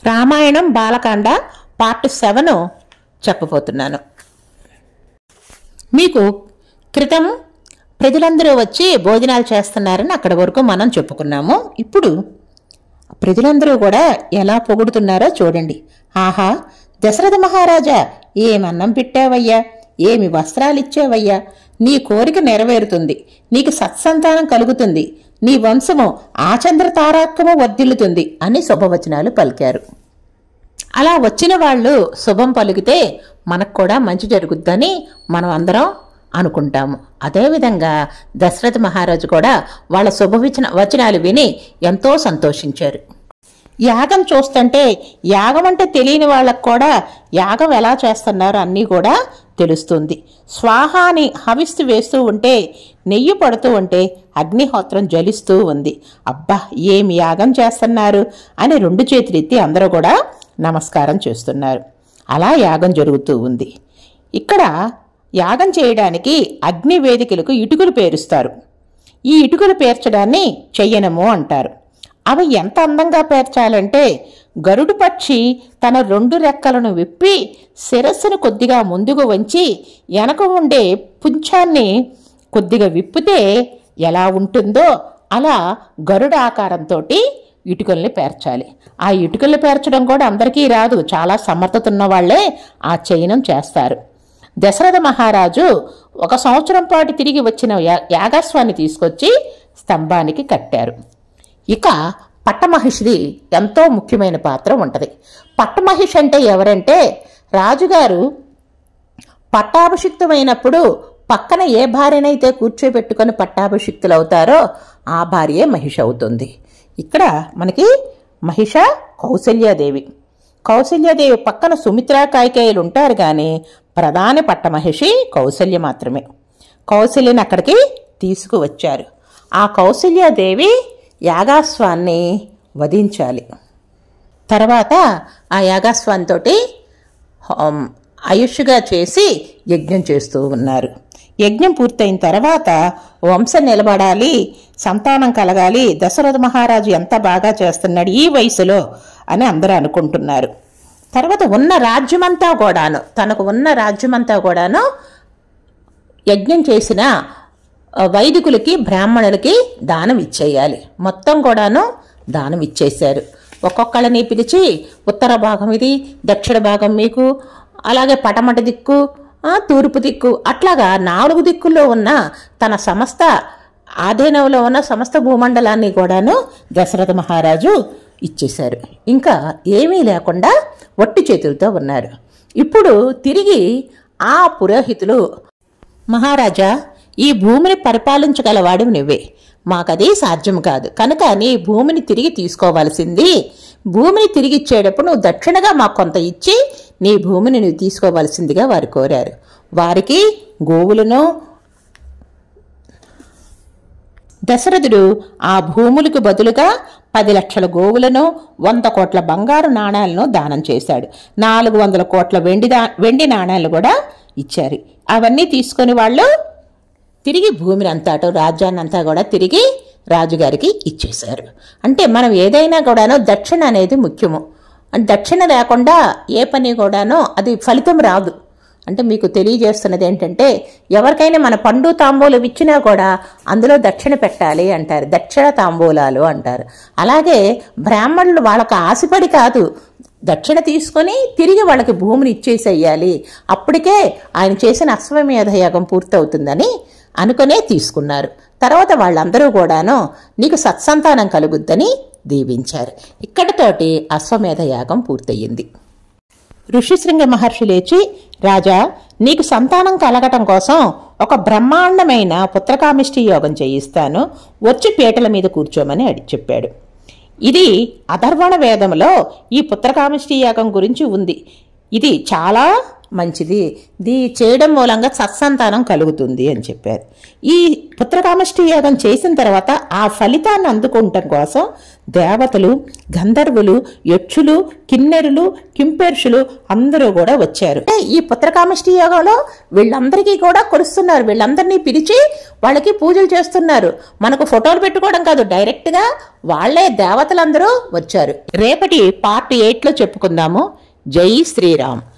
Ramayanam Bala Kanda part seven చెప్పబోతున్నాను మీకు క్రితం ప్రజలందరూ వచ్చి భోజనాలు చేస్తున్నారని అక్కడి వరకు మనం చెప్పుకున్నాము ఇప్పుడు ప్రజలందరూ కూడా ఎలా పొగుడుతున్నారో చూడండి ఆహా దశరథ మహారాజా ఏమన్నం పెట్టావయ్యా ఏమి వస్త్రాలు ఇచ్చావయ్యా నీ కోరిక నెరవేరుతుంది నీకు సత్సంతానం కలుగుతుంది నీ వంశము ఆచంద్ర తారాత్మము వర్ధిల్లుతుంది అని శుభవచనాలు పలికారు అలా వచ్చిన వాళ్ళు శుభం పలికితే మనకు కూడా మంచి జరుగుద్దని మనం అందరం అనుకుంటాము అదేవిధంగా దశరథ మహారాజు కూడా వాళ్ళ శుభవచన వచనాలు విని ఎంతో సంతోషించారు యాగం చూస్తుంటే యాగం అంటే తెలియని వాళ్ళకు కూడా యాగం ఎలా చేస్తున్నారో అన్నీ కూడా తెలుస్తుంది స్వాహాని హవిస్తు వేస్తూ ఉంటే నెయ్యి పడుతూ ఉంటే అగ్నిహోత్రం జ్వలిస్తూ ఉంది అబ్బా ఏం యాగం చేస్తున్నారు అని రెండు చేతులెత్తి అందరూ కూడా నమస్కారం చేస్తున్నారు అలా యాగం జరుగుతూ ఉంది ఇక్కడ యాగం చేయడానికి అగ్ని వేదికలకు ఇటుకలు పేరుస్తారు ఈ ఇటుకలు పేర్చడాన్ని చెయ్యనము అంటారు అవి ఎంత అందంగా పేర్చాలంటే గరుడు పక్షి తన రెండు రెక్కలను విప్పి శిరస్సును కొద్దిగా ముందుకు వంచి వెనక ఉండే పుంఛాన్ని కొద్దిగా విప్పితే ఎలా ఉంటుందో అలా గరుడ ఆకారంతో ఇటుకల్ని పేర్చాలి ఆ ఇటుకల్ని పేర్చడం కూడా అందరికీ రాదు చాలా సమర్థత ఉన్న వాళ్ళే ఆ చయనం చేస్తారు దశరథ మహారాజు ఒక సంవత్సరం పాటు తిరిగి వచ్చిన యా- యాగాస్వాన్ని తీసుకొచ్చి స్తంభానికి కట్టారు ఇక పట్టమహిషిది ఎంతో ముఖ్యమైన పాత్ర ఉంటుంది పట్టమహిషి అంటే ఎవరంటే రాజుగారు పట్టాభిషిక్తమైనప్పుడు పక్కన ఏ భార్యనైతే కూర్చోబెట్టుకొని పట్టాభిషిక్తులు అవుతారో ఆ భార్యే మహిష అవుతుంది ఇక్కడ మనకి మహిష కౌసల్యాదేవి కౌసల్యాదేవి పక్కన సుమిత్రా కాయకేయులు ఉంటారు కానీ ప్రధాన పట్టమహిషి కౌసల్య మాత్రమే కౌసల్యని అక్కడికి తీసుకువచ్చారు ఆ కౌసల్యాదేవి యాగాస్వాన్ని వధించాలి తర్వాత ఆ యాగాస్వాంతో ఆయుష్గా చేసి యజ్ఞం చేస్తూ ఉన్నారు యజ్ఞం పూర్తయిన తర్వాత వంశం నిలబడాలి సంతానం కలగాలి దశరథ మహారాజు ఎంత బాగా చేస్తున్నాడు ఈ వయసులో అని అందరూ అనుకుంటున్నారు తర్వాత ఉన్న రాజ్యమంతా కూడాను తనకు ఉన్న రాజ్యమంతా కూడాను యజ్ఞం చేసిన ఆ, వైదికులకి బ్రాహ్మణులకి దానం ఇచ్చేయాలి మొత్తం కూడాను దానం ఇచ్చేశారు ఒక్కొక్కళ్ళని పిలిచి ఉత్తర భాగం ఇది దక్షిణ భాగం మీకు అలాగే పటమట దిక్కు ఆ, తూర్పు దిక్కు అట్లాగా నాలుగు దిక్కుల్లో ఉన్న తన సమస్త ఆధీనంలో ఉన్న సమస్త భూమండలాన్ని కూడాను దశరథ మహారాజు ఇచ్చేశారు ఇంకా ఏమీ లేకుండా ఒట్టి చేతులతో ఉన్నారు ఇప్పుడు తిరిగి ఆ పురోహితులు మహారాజా ఈ భూమిని పరిపాలించగలవాడు నువ్వే మాకది సాధ్యం కాదు కనుక నీ భూమిని తిరిగి తీసుకోవాల్సింది భూమిని తిరిగి ఇచ్చేటప్పుడు నువ్వు దక్షిణగా మాకు కొంత ఇచ్చి నీ భూమిని నువ్వు తీసుకోవాల్సిందిగా వారు కోరారు వారికి గోవులను దశరథుడు ఆ భూములకు బదులుగా పది లక్షల గోవులను వంద కోట్ల బంగారు నాణాలను దానం చేశాడు నాలుగు వందల కోట్ల వెండి దా వెండి నాణాలు కూడా ఇచ్చారు అవన్నీ తీసుకొని వాళ్ళు తిరిగి భూమిని అంతాటో రాజ్యాన్ని అంతా కూడా తిరిగి రాజుగారికి ఇచ్చేశారు అంటే మనం ఏదైనా కూడాను దక్షిణ అనేది ముఖ్యము అంటే దక్షిణ లేకుండా ఏ పని కూడాను అది ఫలితం రాదు అంటే మీకు తెలియజేస్తున్నది ఏంటంటే ఎవరికైనా మన పండు తాంబూలం ఇచ్చినా కూడా అందులో దక్షిణ పెట్టాలి అంటారు దక్షిణ తాంబూలాలు అంటారు అలాగే బ్రాహ్మణులు వాళ్ళకు ఆశపడి కాదు దక్షిణ తీసుకొని తిరిగి వాళ్ళకి భూమిని ఇచ్చేసేయాలి అప్పటికే ఆయన చేసిన అశ్వమేధ యాగం పూర్తవుతుందని అనుకునే తీసుకున్నారు తర్వాత వాళ్ళందరూ కూడాను నీకు సత్సంతానం కలుగుద్దని దీవించారు ఇక్కడితోటి అశ్వమేధ యాగం పూర్తయింది ఋషిశృంగ మహర్షి లేచి రాజా నీకు సంతానం కలగటం కోసం ఒక బ్రహ్మాండమైన పుత్రకామిష్టి యోగం చేయిస్తాను వచ్చి పీటల మీద కూర్చోమని అడి చెప్పాడు ఇది అధర్వణ వేదంలో ఈ పుత్రకామిష్టి యాగం గురించి ఉంది ఇది చాలా మంచిది దీ చేయడం మూలంగా సత్సంతానం కలుగుతుంది అని చెప్పారు ఈ పుత్రకామష్టి యాగం చేసిన తర్వాత ఆ ఫలితాన్ని అందుకుంటం కోసం దేవతలు గంధర్వులు యక్షులు కిన్నెరులు కింపెర్షులు అందరూ కూడా వచ్చారు ఈ పుత్రకామష్టి యాగంలో వీళ్ళందరికీ కూడా కొలుస్తున్నారు వీళ్ళందరినీ పిలిచి వాళ్ళకి పూజలు చేస్తున్నారు మనకు ఫోటోలు పెట్టుకోవడం కాదు డైరెక్ట్గా వాళ్ళే దేవతలందరూ వచ్చారు రేపటి పార్ట్ ఎయిట్లో చెప్పుకుందాము జై శ్రీరామ్